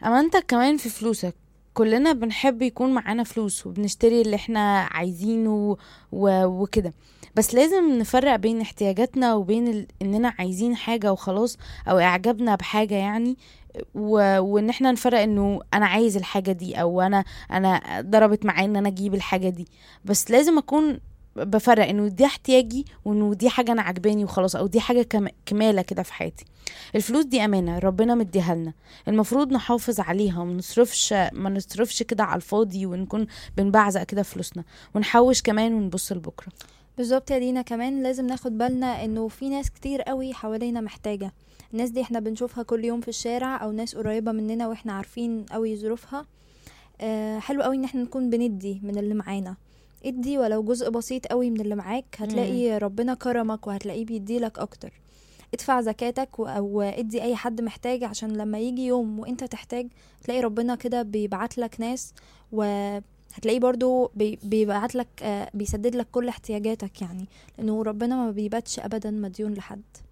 امانتك كمان في فلوسك كلنا بنحب يكون معانا فلوس وبنشتري اللي احنا عايزينه و... وكده بس لازم نفرق بين احتياجاتنا وبين ال... اننا عايزين حاجة وخلاص او اعجابنا بحاجة يعني و... وان احنا نفرق انه انا عايز الحاجة دي او انا انا ضربت معايا ان انا اجيب الحاجة دي بس لازم اكون بفرق انه دي احتياجي وانه دي حاجة انا عجباني وخلاص او دي حاجة كم... كمالة كده في حياتي الفلوس دي امانة ربنا مديها لنا المفروض نحافظ عليها وما نصرفش ما نصرفش كده على الفاضي ونكون بنبعزق كده فلوسنا ونحوش كمان ونبص لبكرة بالظبط يا دينا كمان لازم ناخد بالنا انه في ناس كتير قوي حوالينا محتاجة الناس دي احنا بنشوفها كل يوم في الشارع او ناس قريبة مننا واحنا عارفين قوي ظروفها آه حلو قوي ان احنا نكون بندي من اللي معانا ادي ولو جزء بسيط قوي من اللي معاك هتلاقي ربنا كرمك وهتلاقيه بيديلك اكتر ادفع زكاتك و- او ادي اي حد محتاج عشان لما يجي يوم وانت تحتاج تلاقي ربنا كده بيبعت لك ناس وهتلاقيه برضو بي- بيبعت لك آه، بيسدد لك كل احتياجاتك يعني لانه ربنا ما بيباتش ابدا مديون لحد